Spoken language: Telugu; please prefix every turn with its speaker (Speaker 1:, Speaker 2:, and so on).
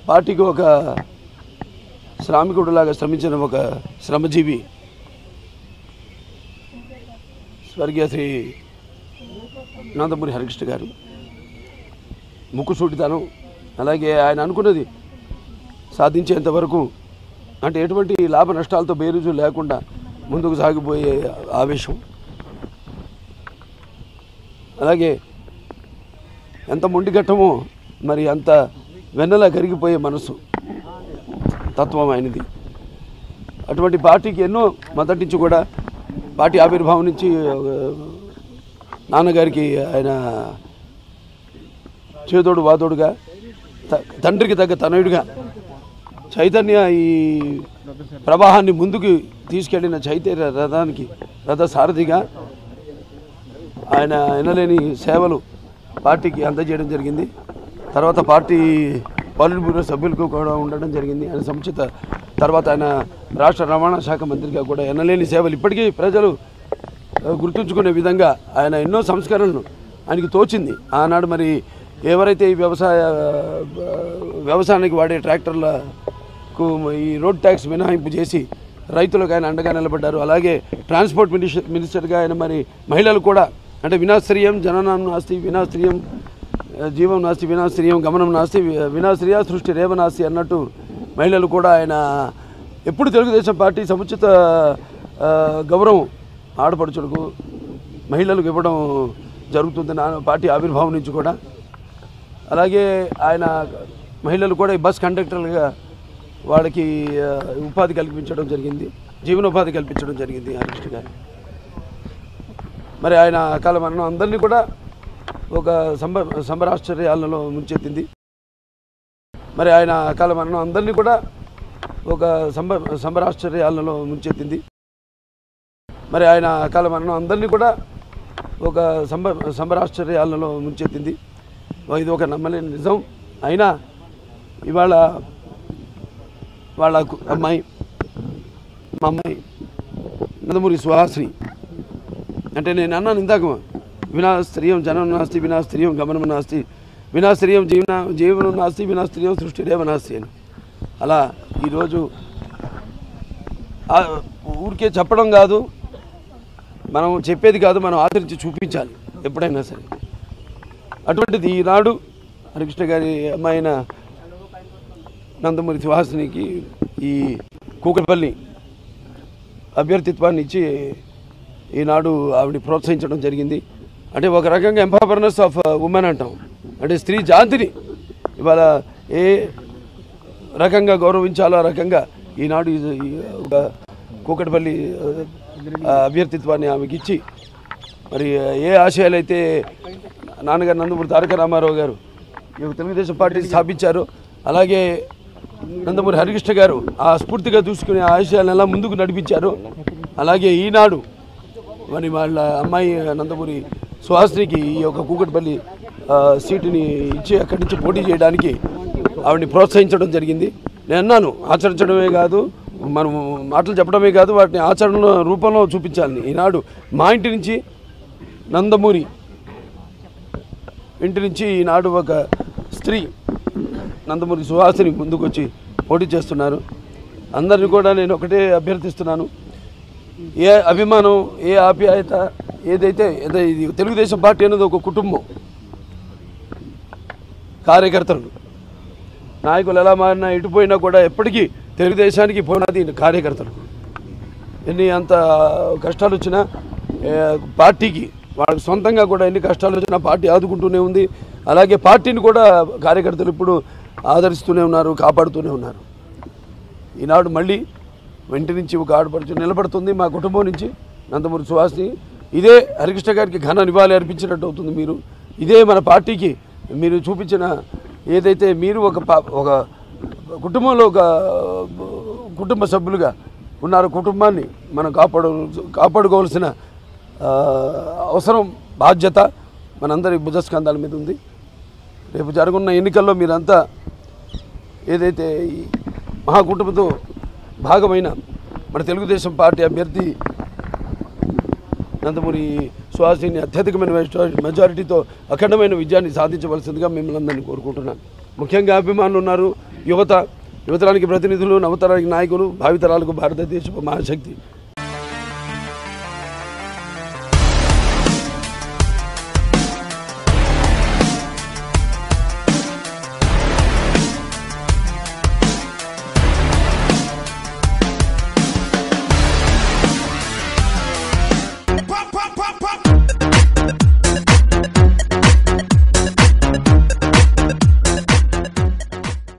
Speaker 1: పార్టీకి ఒక శ్రామికుడిలాగా శ్రమించిన ఒక శ్రమజీవి స్వర్గీయ శ్రీ నందమూరి హరికృష్ణ గారు ముక్కుసూటితనం అలాగే ఆయన అనుకున్నది సాధించేంత వరకు అంటే ఎటువంటి లాభ నష్టాలతో బేరుజు లేకుండా ముందుకు సాగిపోయే ఆవేశం అలాగే ఎంత మొండిగట్టమో మరి అంత వెన్నెల కరిగిపోయే మనసు తత్వం ఆయనది అటువంటి పార్టీకి ఎన్నో మొదటి నుంచి కూడా పార్టీ ఆవిర్భావం నుంచి ఆ, నాన్నగారికి ఆయన చేదోడు వాదోడుగా త- తండ్రికి తగ్గ తనయుడిగా చైతన్య ఈ ప్రవాహాన్ని ముందుకు తీసుకెళ్లిన చైతన్య రథానికి రథ సారథిగా ఆయన ఎనలేని సేవలు పార్టీకి అందజేయడం జరిగింది తర్వాత పార్టీ పాలిట్ బ్యూరో సభ్యులకు కూడా ఉండడం జరిగింది ఆయన సముచిత తర్వాత ఆయన రాష్ట్ర రవాణా శాఖ మంత్రిగా కూడా ఎనలేని సేవలు ఇప్పటికీ ప్రజలు ఆ, గుర్తుంచుకునే విధంగా ఆయన ఎన్నో సంస్కరణలు ఆయనకి తోచింది ఆనాడు మరి ఎవరైతే ఈ వ్యవసాయ ఆ, వ్యవసాయానికి వాడే ట్రాక్టర్లకు ఈ రోడ్ ట్యాక్స్ మినహాయింపు చేసి రైతులకు ఆయన అండగా నిలబడ్డారు అలాగే ట్రాన్స్పోర్ట్ మినిస్టర్ మినిస్టర్గా ఆయన మరి మహిళలు కూడా అంటే వినాశ్రియం జననం నాస్తి వినాశ్రియం ఆ, జీవం నాస్తి వినాశ్రియం గమనం నాస్తి వి- వినాశ్రియ సృష్టి రేవ నాస్తి అన్నట్టు మహిళలు కూడా ఆయన ఎప్పుడు తెలుగుదేశం పార్టీ సముచిత ఆ, గౌరవం ఆడపడుచులకు మహిళలకు ఇవ్వడం జరుగుతుంది నా పార్టీ ఆవిర్భావం నుంచి కూడా అలాగే ఆయన మహిళలు కూడా ఈ బస్ కండక్టర్లుగా వాళ్ళకి ఆ, ఉపాధి కల్పించడం జరిగింది జీవనోపాధి కల్పించడం జరిగింది హరికృష్ణ గారు మరి ఆయన అకాల మరణం అందరినీ కూడా ఒక సంబ సంబరాశ్చర్యాలలో ముంచెత్తింది మరి ఆయన అకాల మరణం అందరినీ కూడా ఒక సంబ సంబరాశ్చర్యాలలో ముంచెత్తింది మరి ఆయన అకాల మరణం అందరినీ కూడా ఒక సంబ సంబరాశ్చర్యాలలో ముంచెత్తింది ఇది ఒక నమ్మలేని నిజం అయినా ఇవాళ వాళ్ళ కు- అమ్మాయి మా అమ్మాయి నందమూరి సుహాసిని అంటే నేను అన్నాను ఇందాక వినాస్త్రియం జనం నాస్తి వినాస్త్రియం గమనం నాస్తి వినాస్త్రియం జీవన జీవనం నాస్తి వినాస్త్రియం సృష్టి రేవ నాస్తి అని అలా ఈరోజు ఆ ఊరికే చెప్పడం కాదు మనం చెప్పేది కాదు మనం ఆచరించి చూపించాలి ఎప్పుడైనా సరే అటువంటిది ఈనాడు హరికృష్ణ గారి అమ్మాయిన నందమూరి సుహాసినికి ఈ కూకట్పల్లి అభ్యర్థిత్వాన్ని ఇచ్చి ఈనాడు ఆవిడ ప్రోత్సహించడం జరిగింది అంటే ఒక రకంగా ఎంపవర్నెస్ ఆఫ్ ఉమెన్ అంటాం అంటే స్త్రీ జాతిని ఇవాళ ఏ రకంగా గౌరవించాలో ఆ రకంగా ఈనాడు ఈ- ఈ ఒక కూకట్పల్లి ఆ, అభ్యర్థిత్వాన్ని ఆమెకి ఇచ్చి మరి ఏ ఆశయాలు అయితే నాన్నగారు నందమూరి తారక రామారావు గారు ఈ యొక్క తెలుగుదేశం పార్టీ స్థాపించారు అలాగే నందమూరి హరికృష్ణ గారు ఆ స్ఫూర్తిగా చూసుకుని ఆ ఆశయాలను ఎలా ముందుకు నడిపించారు అలాగే ఈనాడు మరి వాళ్ళ అమ్మాయి నందమూరి సుహాసినికి ఈ యొక్క కూకట్పల్లి ఆ, సీటుని ఇచ్చి అక్కడి నుంచి పోటీ చేయడానికి ఆవిడని ప్రోత్సహించడం జరిగింది నేను అన్నాను ఆచరించడమే కాదు మనం మాటలు చెప్పడమే కాదు వాటిని ఆచరణ రూపంలో చూపించాలని ఈనాడు మా ఇంటి నుంచి నందమూరి ఇంటి నుంచి ఈనాడు ఒక స్త్రీ నందమూరి సుహాసిని ముందుకొచ్చి పోటీ చేస్తున్నారు అందరిని కూడా నేను ఒకటే అభ్యర్థిస్తున్నాను ఏ అభిమానం ఏ ఆప్యాయత ఏదైతే ఏదో ఇది తెలుగుదేశం పార్టీ అనేది ఒక కుటుంబం కార్యకర్తలు నాయకులు ఎలా మారినా ఎటు పోయినా కూడా ఎప్పటికీ తెలుగుదేశానికి పోయినది కార్యకర్తలు ఎన్ని అంత కష్టాలు వచ్చినా ఏ, పార్టీకి వాళ్ళకి సొంతంగా కూడా ఎన్ని కష్టాలు వచ్చినా పార్టీ ఆదుకుంటూనే ఉంది అలాగే పార్టీని కూడా కార్యకర్తలు ఇప్పుడు ఆదరిస్తూనే ఉన్నారు కాపాడుతూనే ఉన్నారు ఈనాడు మళ్ళీ వెంట నుంచి ఒక ఆడపడుచు నిలబడుతుంది మా కుటుంబం నుంచి నందమూరి సుహాస్ని ఇదే హరికృష్ణ గారికి ఘన నివాళి అర్పించినట్టు అవుతుంది మీరు ఇదే మన పార్టీకి మీరు చూపించిన ఏదైతే మీరు ఒక పా- ఒక కుటుంబంలో ఒక కుటుంబ సభ్యులుగా ఉన్నారు కుటుంబాన్ని మనం కాపాడు కాపాడుకోవాల్సిన ఆ, అవసరం బాధ్యత మనందరి భుజస్కంధాల మీద ఉంది రేపు జరగనున్న ఎన్నికల్లో మీరంతా ఏదైతే ఈ మహాకుటుంబంతో భాగమైన మన తెలుగుదేశం పార్టీ అభ్యర్థి నందమూరి సుహాసిని అత్యధికమైన మెజా- మెజారిటీతో అఖండమైన విజయాన్ని సాధించవలసిందిగా మిమ్మల్ని అందరినీ కోరుకుంటున్నాను ముఖ్యంగా అభిమానులు ఉన్నారు యువత యువతరానికి ప్రతినిధులు నవతరానికి నాయకులు భావితరాలకు భారతదేశపు మహాశక్తి